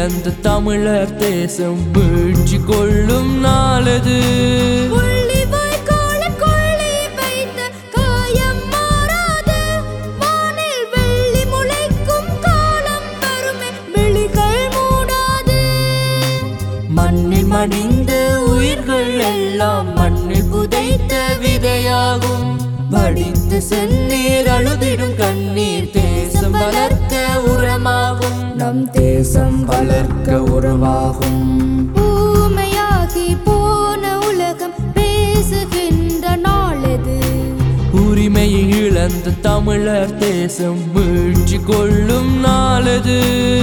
இழந்த தமிழர் தேசம் மீழ்ச்சி கொள்ளும் நாளது புள்ளி வாய்க்கால கொள்ளை வைத்த காயம் மாறாது வானில் வெள்ளி முளைக்கும் காலம் வருமே விழிகள் மூடாது மண்ணில் மடிந்த உயிர்கள் எல்லாம் மண்ணில் புதைத்த விதையாகும் வடிந்து செந்நீர் அழுதிடும் கண்ணீர் தேசம் வளர்க்க உரமாகும் நம் தேசம் வளர்க்க உருவாகும் ஊமையாகி போன உலகம் பேசுகின்ற நாளது உரிமையை இழந்த தமிழர் தேசம் மீழ்ச்சி கொள்ளும் நாளது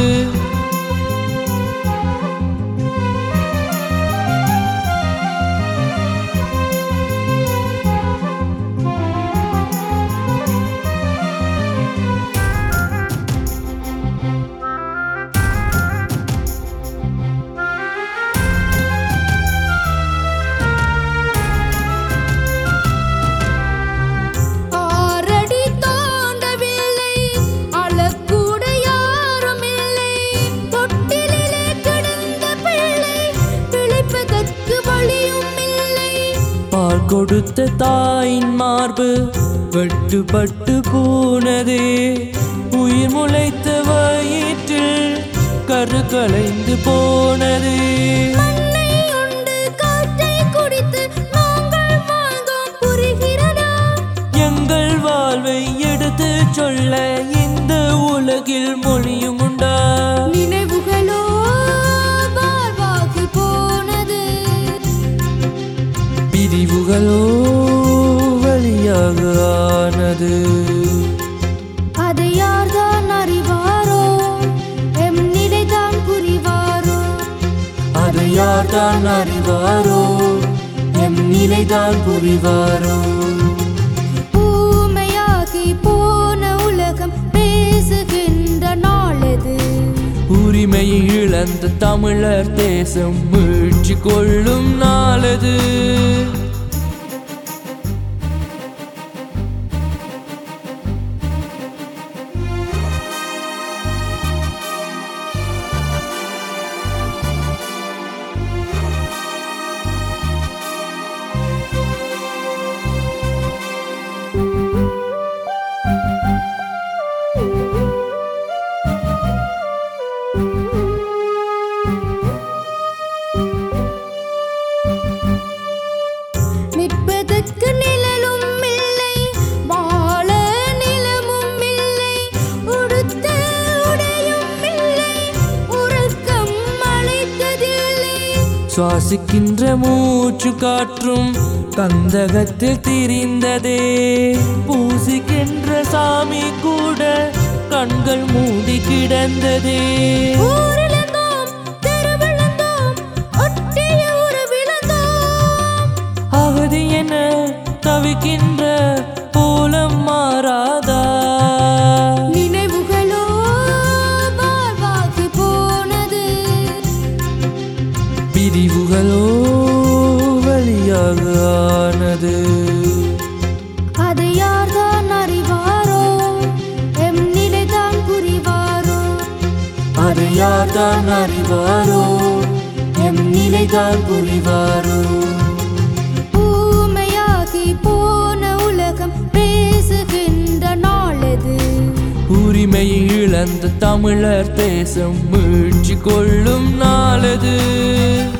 ஆறடி தாண்டவில்லை அளக்கூட யாரும் இல்லை தொட்டிலே கிடந்த பிள்ளை பிழைப்பதற்கு வழியும் இல்லை பால் கொடுத்த தாயின் மார்பு வெட்டுப்பட்டு போனதே உயிர் முளைத்த வயிற்றில் கரு கலைந்து போனதே மண்ணை உண்டு காற்றை குடித்து நாங்கள் வாழ்ந்தோம் புரிகிறதா எங்கள் வாழ்வை எடுத்து சொல்ல இந்த உலகில் மொழியும் உண்டா நினைவுகளோ வாழ்வாகி போனது பிரிவுகளோ வழியாக ஆனது அதை யார்தான் அறிவாரோ எம் நிலைதான் புரிவாரோ அதை யார்தான் அறிவாரோ எம் நிலைதான் புரிவாரோ ஊமையாகி போன உலகம் பேசுகின்ற நாளது உரிமையை இழந்த தமிழர் தேசம் மீழ்ச்சி கொள்ளும் நாளது நிற்பதற்கு நிழலும் இல்லை வாழ நிலமும் இல்லை உடுத்த உடையும் இல்லை உறக்கம் அழைத்ததில்லை சுவாசிக்கின்ற மூச்சு காற்றும் கந்தகத்தில் திரிந்ததே பூசிக்கின்ற சாமி கூட கண்கள் மூடி கிடந்ததே ஊரிழந்தோம் தெருவிழந்தோம் ஒட்டிய உறவிழந்தோம் அகதி என தவிக்கின்ற கோலம் மாறாதா நினைவுகளோ வாழ்வாகி போனது பிரிவுகளோ வழியாக ஆனது அதை யார்தான் அறிவாரோ எம் நிலைதான் புரிவாரோ அதை யார்தான் அறிவாரோ எம் நிலைதான் புரிவாரோ ஊமையாகி போன உலகம் பேசுகின்ற நாளது உரிமையை இழந்த தமிழர் தேசம் மீழ்ச்சி கொள்ளும் நாளது